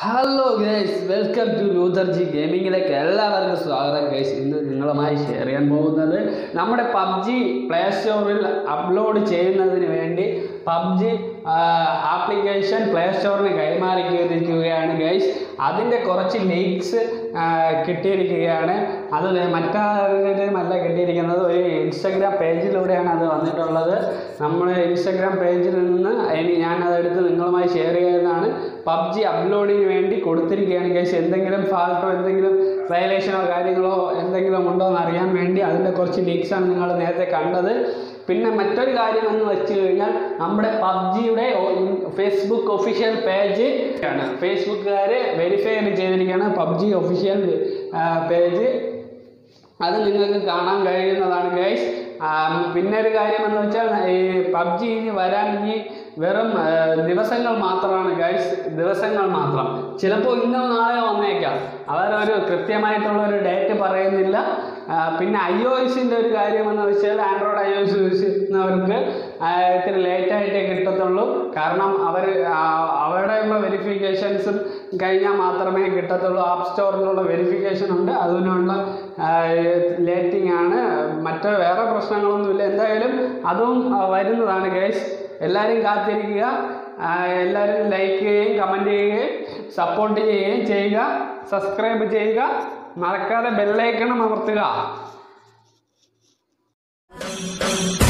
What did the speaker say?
hello guys welcome to ലൂതർജി ഗെയിമിങ്ങിലേക്ക് എല്ലാവർക്കും സ്വാഗതം ഗൈസ് ഇന്ന് നിങ്ങളുമായി ഷെയർ ചെയ്യാൻ പോകുന്നത് നമ്മുടെ പബ്ജി പ്ലേ സ്റ്റോറിൽ അപ്ലോഡ് ചെയ്യുന്നതിന് വേണ്ടി പബ്ജി ആപ്ലിക്കേഷൻ പ്ലേ സ്റ്റോറിന് കൈമാറിയിരിക്കുകയാണ് ഗൈസ് അതിൻ്റെ കുറച്ച് ലീക്സ് കിട്ടിയിരിക്കുകയാണ് അത് മറ്റാരുടെയുമല്ല കിട്ടിയിരിക്കുന്നത് ഒരു ഇൻസ്റ്റഗ്രാം പേജിലൂടെയാണ് അത് വന്നിട്ടുള്ളത് നമ്മുടെ ഇൻസ്റ്റഗ്രാം പേജിൽ നിന്ന് ഇനി ഞാൻ അതെടുത്ത് നിങ്ങളുമായി ഷെയർ ചെയ്യുന്നതാണ് പബ്ജി അപ്ലോഡിന് വേണ്ടി കൊടുത്തിരിക്കുകയാണ് ഗൈസ് എന്തെങ്കിലും ഫാൾട്ടോ എന്തെങ്കിലും വയലേഷനോ കാര്യങ്ങളോ എന്തെങ്കിലും ഉണ്ടോ എന്ന് അറിയാൻ വേണ്ടി അതിൻ്റെ കുറച്ച് ലീക്സാണ് നിങ്ങൾ നേരത്തെ കണ്ടത് പിന്നെ മറ്റൊരു കാര്യം എന്ന് വെച്ച് കഴിഞ്ഞാൽ നമ്മുടെ പബ്ജിയുടെ ഫേസ്ബുക്ക് ഒഫീഷ്യൽ പേജ് ആണ് ഫേസ്ബുക്കുകാർ വെരിഫൈ ചെയ്തിരിക്കുകയാണ് പബ്ജി ഒഫീഷ്യൽ പേജ് അത് നിങ്ങൾക്ക് കാണാൻ കഴിയുന്നതാണ് ഗൈസ് പിന്നെ ഒരു കാര്യം എന്ന് വെച്ചാൽ ഈ പബ്ജി ഇനി വരാൻ ഇനി വെറും ആ, ദിവസങ്ങൾ മാത്രമാണ് ഗൈസ് ദിവസങ്ങൾ മാത്രം ചിലപ്പോൾ ഇന്നോ നാളെയോ വന്നേക്കാം അവരൊരു കൃത്യമായിട്ടുള്ള ഒരു ഡേറ്റ് പറയുന്നില്ല ആ, പിന്നെ ഐ ഒ എസിൻ്റെ ഒരു കാര്യം എന്ന് വെച്ചാൽ Android I O S use ചെയ്യുന്നവർക്ക് ആ, ഇത്തിരി ലേറ്റായിട്ടേ കിട്ടത്തുള്ളൂ കാരണം അവർ അവരുടെയുള്ള വെരിഫിക്കേഷൻസും കഴിഞ്ഞാൽ മാത്രമേ കിട്ടത്തുള്ളൂ ആപ്പ് സ്റ്റോറിലുള്ള വെരിഫിക്കേഷൻ ഉണ്ട് അതിനുള്ള ലേറ്റിംഗ് ആണ് മറ്റ് വേറെ പ്രശ്നങ്ങളൊന്നുമില്ല എന്തായാലും അതും ആ, വരുന്നതാണ് ഗൈസ് എല്ലാവരും കാത്തിരിക്കുക ആ, എല്ലാവരും ലൈക്ക് ചെയ്യുകയും കമൻറ്റ് ചെയ്യുകയും സപ്പോർട്ട് ചെയ്യുകയും ചെയ്യുക സബ്സ്ക്രൈബ് ചെയ്യുക മറക്കാതെ ബെല്ലൈക്കണം അമർത്തുക